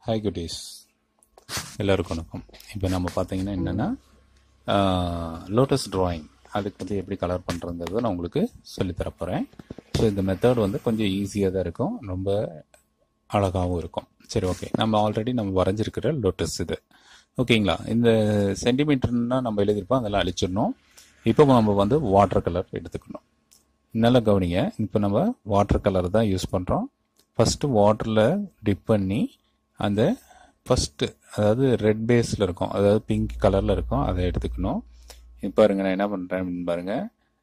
hi குட்டீஸ் எல்லாருக்கும் வணக்கம் இப்போ நம்ம பார்த்தீங்கன்னா என்னென்னா லோட்டஸ் drawing அதுக்கு வந்து எப்படி கலர் பண்ணுறங்கிறத நான் உங்களுக்கு சொல்லித் தரப் போகிறேன் ஸோ இந்த மெத்தட் வந்து கொஞ்சம் ஈஸியாக தான் இருக்கும் ரொம்ப அழகாகவும் இருக்கும் சரி ஓகே நம்ம ஆல்ரெடி நம்ம வரைஞ்சிருக்கிற லோட்டஸ் இது ஓகேங்களா இந்த சென்டிமீட்டர்னா நம்ம எழுதியிருப்போம் அதெல்லாம் அழிச்சிடணும் இப்போ நம்ம வந்து வாட்டர் கலர் எடுத்துக்கணும் நல்லா கவனிங்க இப்போ நம்ம வாட்டர் கலர் தான் யூஸ் பண்ணுறோம் ஃபஸ்ட்டு வாட்டரில் டிப் பண்ணி அந்த ஃபஸ்ட்டு அதாவது ரெட் பேஸில் இருக்கும் அதாவது பிங்க் கலரில் இருக்கும் அதை எடுத்துக்கணும் இப்போ பாருங்க நான் என்ன பண்ணுறேன் அப்படின்னு பாருங்க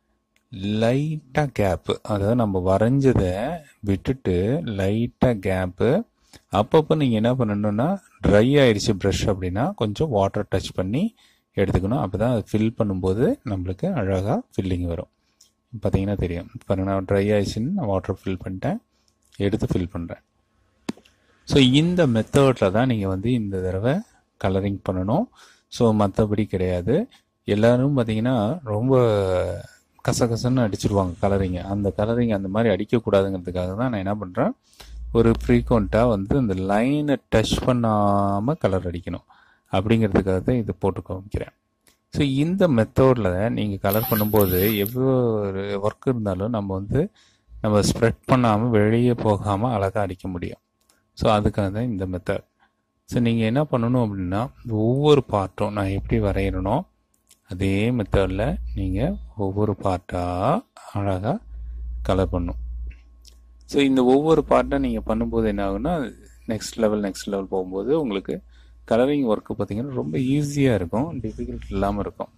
லைட்டாக கேப்பு அதாவது நம்ம வரைஞ்சதை விட்டுட்டு லைட்டாக கேப்பு அப்பப்போ நீங்கள் என்ன பண்ணணும்னா ட்ரை ஆயிடுச்சு ப்ரஷ் அப்படின்னா கொஞ்சம் வாட்டர் டச் பண்ணி எடுத்துக்கணும் அப்போ தான் அது ஃபில் பண்ணும்போது நம்மளுக்கு அழகாக ஃபில்லிங் வரும் பார்த்தீங்கன்னா தெரியும் பாருங்க நான் ட்ரை ஆயிடுச்சுன்னு நான் வாட்டர் ஃபில் பண்ணிட்டேன் எடுத்து ஃபில் பண்ணுறேன் ஸோ இந்த மெத்தடில் தான் நீங்கள் வந்து இந்த தடவை கலரிங் பண்ணணும் ஸோ மற்றபடி கிடையாது எல்லாரும் பார்த்தீங்கன்னா ரொம்ப கசகசன்னு அடிச்சிருவாங்க கலரிங்க அந்த கலரிங் அந்த மாதிரி அடிக்கக்கூடாதுங்கிறதுக்காக தான் நான் என்ன பண்ணுறேன் ஒரு ஃப்ரீக்வெண்ட்டாக வந்து அந்த லைனை டச் பண்ணாமல் கலர் அடிக்கணும் அப்படிங்கிறதுக்காக தான் இது போட்டு காமிக்கிறேன் ஸோ இந்த மெத்தடில் நீங்கள் கலர் பண்ணும்போது எவ்வளோ ஒர்க் இருந்தாலும் நம்ம வந்து நம்ம ஸ்ப்ரெட் பண்ணாமல் வெளியே போகாமல் அழகாக அடிக்க முடியும் ஸோ அதுக்காக தான் இந்த மெத்தட் ஸோ நீங்கள் என்ன பண்ணணும் அப்படின்னா ஒவ்வொரு பார்ட்டும் நான் எப்படி வரைகிறனோ அதே மெத்தடில் நீங்கள் ஒவ்வொரு பார்ட்டாக அழகாக கலர் பண்ணும் ஸோ இந்த ஒவ்வொரு பார்ட்டாக நீங்கள் பண்ணும்போது என்ன ஆகுன்னா நெக்ஸ்ட் லெவல் நெக்ஸ்ட் லெவல் போகும்போது உங்களுக்கு கலரிங் ஒர்க்கு பார்த்தீங்கன்னா ரொம்ப ஈஸியாக இருக்கும் டிஃபிகல்ட் இல்லாமல் இருக்கும்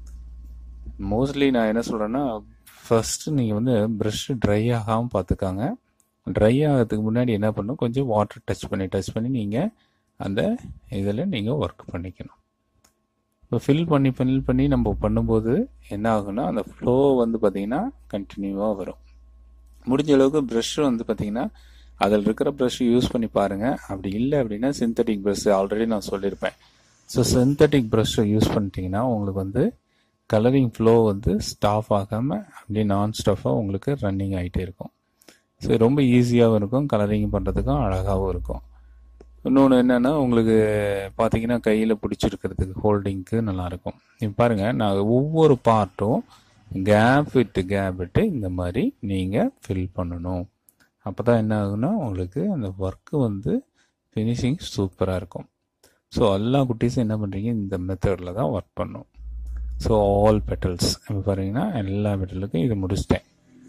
மோஸ்ட்லி நான் என்ன சொல்கிறேன்னா ஃபஸ்ட்டு நீங்கள் வந்து ப்ரஷ் ட்ரை ஆகாமல் பார்த்துக்காங்க ட்ரை ஆகிறதுக்கு முன்னாடி என்ன பண்ணணும் கொஞ்சம் வாட்டர் டச் பண்ணி டச் பண்ணி நீங்கள் அந்த இதில் நீங்கள் ஒர்க் பண்ணிக்கணும் இப்போ ஃபில் பண்ணி ஃபில் பண்ணி நம்ம பண்ணும்போது என்ன ஆகுன்னா அந்த ஃப்ளோ வந்து பார்த்திங்கன்னா கண்டினியூவாக வரும் முடிஞ்ச அளவுக்கு ப்ரஷ் வந்து பார்த்திங்கன்னா அதில் இருக்கிற ப்ரஷ் யூஸ் பண்ணி பாருங்கள் அப்படி இல்லை அப்படின்னா சிந்தட்டிக் ப்ரஷ் ஆல்ரெடி நான் சொல்லியிருப்பேன் ஸோ சிந்தட்டிக் ப்ரஷ்ஷை யூஸ் பண்ணிட்டீங்கன்னா உங்களுக்கு வந்து கலரிங் ஃப்ளோ வந்து ஸ்டாஃப் ஆகாமல் அப்படியே நான் ஸ்டாஃபாக உங்களுக்கு ரன்னிங் ஆகிட்டே இருக்கும் ஸோ ரொம்ப ஈஸியாகவும் இருக்கும் கலரிங் பண்ணுறதுக்கும் அழகாகவும் இருக்கும் இன்னொன்று என்னென்னா உங்களுக்கு பார்த்தீங்கன்னா கையில் பிடிச்சிருக்கிறதுக்கு ஹோல்டிங்க்கு நல்லாயிருக்கும் இப்போ பாருங்கள் நான் ஒவ்வொரு பார்ட்டும் கேப் விட்டு கேப் விட்டு இந்த மாதிரி நீங்கள் ஃபில் பண்ணணும் அப்போ தான் என்ன ஆகுன்னா உங்களுக்கு அந்த ஒர்க்கு வந்து ஃபினிஷிங் சூப்பராக இருக்கும் ஸோ எல்லா குட்டீஸும் என்ன பண்ணுறீங்க இந்த மெத்தடில் தான் ஒர்க் பண்ணும் ஸோ ஆல் பெட்டல்ஸ் இப்போ பாருங்கன்னா எல்லா பெட்டலுக்கும் இது முடிச்சிட்டேன்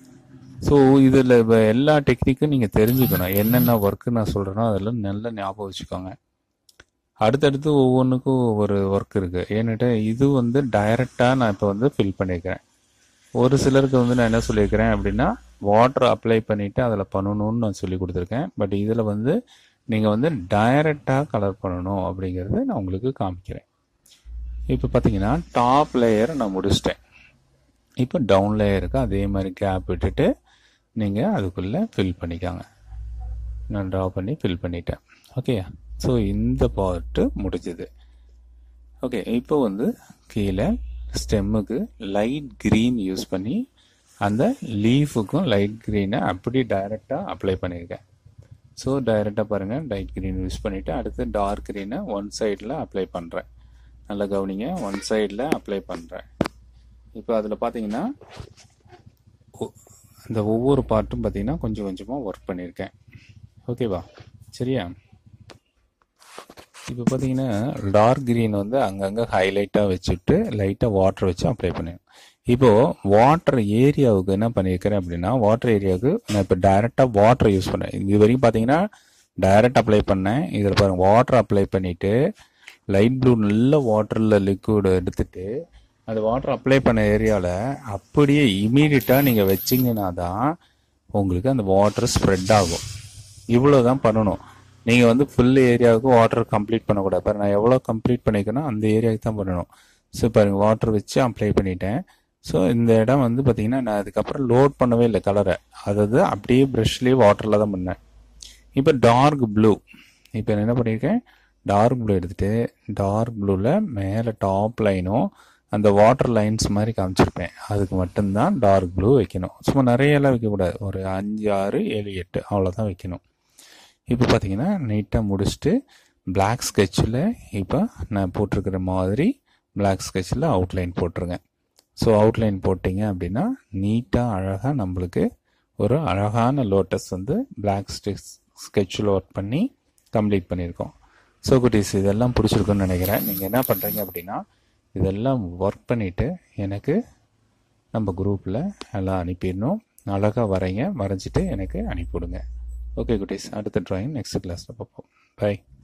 ஸோ இதில் இப்போ எல்லா டெக்னிக்கும் நீங்கள் தெரிஞ்சுக்கணும் என்னென்ன ஒர்க்கு நான் சொல்கிறேனோ அதெல்லாம் நல்லா ஞாபகம் வச்சுக்கோங்க அடுத்தடுத்து ஒவ்வொன்றுக்கும் ஒவ்வொரு ஒர்க் இருக்குது ஏன்னுட்டு இது வந்து டைரெக்டாக நான் இப்போ வந்து ஃபில் பண்ணியிருக்கிறேன் ஒரு சிலருக்கு வந்து நான் என்ன சொல்லியிருக்கிறேன் அப்படின்னா வாட்டர் அப்ளை பண்ணிவிட்டு அதில் பண்ணணும்னு நான் சொல்லி கொடுத்துருக்கேன் பட் இதில் வந்து நீங்கள் வந்து டைரெக்டாக கலர் பண்ணணும் அப்படிங்கிறத நான் உங்களுக்கு காமிக்கிறேன் இப்போ பார்த்தீங்கன்னா டாப் லேயர் நான் முடிச்சிட்டேன் இப்போ டவுன் லேயருக்கு அதே மாதிரி கேப் விட்டுட்டு நீங்கள் அதுக்குள்ளே ஃபில் பண்ணிக்காங்க நான் ட்ரா பண்ணி ஃபில் பண்ணிட்டேன் ஓகே ஸோ இந்த பார்ட்டு முடிஞ்சது ஓகே இப்போ வந்து கீழே ஸ்டெம்முக்கு லைட் க்ரீன் யூஸ் பண்ணி அந்த லீஃபுக்கும் லைட் க்ரீனை அப்படி டைரெக்டாக அப்ளை பண்ணியிருக்கேன் ஸோ டைரெக்டாக பாருங்கள் லைட் க்ரீன் யூஸ் பண்ணிவிட்டு அடுத்து டார்க் க்ரீனை ஒன் சைடில் அப்ளை பண்ணுறேன் நல்லா கவனிங்க ஒன் சைடில் அப்ளை பண்ணுறேன் இப்போ அதில் பார்த்தீங்கன்னா இந்த ஒவ்வொரு பார்ட்டும் பார்த்தீங்கன்னா கொஞ்சம் கொஞ்சமாக ஒர்க் பண்ணியிருக்கேன் ஓகேவா சரியா இப்போ பார்த்தீங்கன்னா டார்க் க்ரீன் வந்து அங்கங்கே ஹைலைட்டாக வச்சுட்டு லைட்டாக வாட்டர் வச்சு அப்ளை பண்ணேன் இப்போது வாட்டர் ஏரியாவுக்கு என்ன பண்ணியிருக்கிறேன் அப்படின்னா வாட்டர் ஏரியாவுக்கு நான் இப்போ டைரெக்டாக வாட்டர் யூஸ் பண்ணேன் இது வரைக்கும் பார்த்தீங்கன்னா டைரக்ட் அப்ளை பண்ணேன் இதில் பாருங்கள் வாட்டர் அப்ளை பண்ணிவிட்டு லைட் ப்ளூ நல்ல வாட்டரில் லிக்விட் எடுத்துட்டு அந்த வாட்டர் அப்ளை பண்ண ஏரியாவில் அப்படியே இமீடியட்டாக நீங்கள் வச்சிங்கன்னா தான் உங்களுக்கு அந்த வாட்டர் ஸ்ப்ரெட் ஆகும் இவ்வளோ தான் பண்ணணும் நீங்கள் வந்து ஃபுல் ஏரியாவுக்கு வாட்டர் கம்ப்ளீட் பண்ணக்கூடாது பாரு நான் எவ்வளோ கம்ப்ளீட் பண்ணிக்கணும் அந்த ஏரியாவுக்கு தான் பண்ணணும் ஸோ பாருங்கள் வாட்டர் வச்சு அப்ளை பண்ணிட்டேன் ஸோ இந்த இடம் வந்து பார்த்தீங்கன்னா நான் அதுக்கப்புறம் லோட் பண்ணவே இல்லை கலரை அதாவது அப்படியே ப்ரஷ்லேயே வாட்டரில் தான் பண்ணேன் இப்போ டார்க் ப்ளூ இப்போ என்ன பண்ணியிருக்கேன் டார்க் ப்ளூ எடுத்துகிட்டு டார்க் ப்ளூவில் மேலே டாப் லைனும் அந்த வாட்டர் லைன்ஸ் மாதிரி காமிச்சிருப்பேன் அதுக்கு மட்டும்தான் டார்க் ப்ளூ வைக்கணும் சும்மா நிறையெல்லாம் வைக்கக்கூடாது ஒரு அஞ்சு ஆறு ஏழு எட்டு அவ்வளோதான் வைக்கணும் இப்போ பார்த்தீங்கன்னா நீட்டாக முடிச்சுட்டு பிளாக் ஸ்கெட்சில் இப்போ நான் போட்டிருக்கிற மாதிரி பிளாக் ஸ்கெட்சில் அவுட்லைன் போட்டுருங்க ஸோ அவுட்லைன் போட்டிங்க அப்படின்னா நீட்டாக அழகாக நம்மளுக்கு ஒரு அழகான லோட்டஸ் வந்து பிளாக் ஸ்டிக்ஸ் ஸ்கெட்சில் ஒர்க் பண்ணி கம்ப்ளீட் பண்ணியிருக்கோம் ஸோ குட்டீஸ் இதெல்லாம் பிடிச்சிருக்குன்னு நினைக்கிறேன் நீங்கள் என்ன பண்ணுறீங்க அப்படின்னா இதெல்லாம் ஒர்க் பண்ணிவிட்டு எனக்கு நம்ம குரூப்பில் எல்லாம் அனுப்பிடணும் அழகாக வரைங்க வரைஞ்சிட்டு எனக்கு அனுப்பிவிடுங்க ஓகே குட்டீஸ் அடுத்த ட்ராயிங் நெக்ஸ்ட் கிளாஸில் பார்ப்போம் பை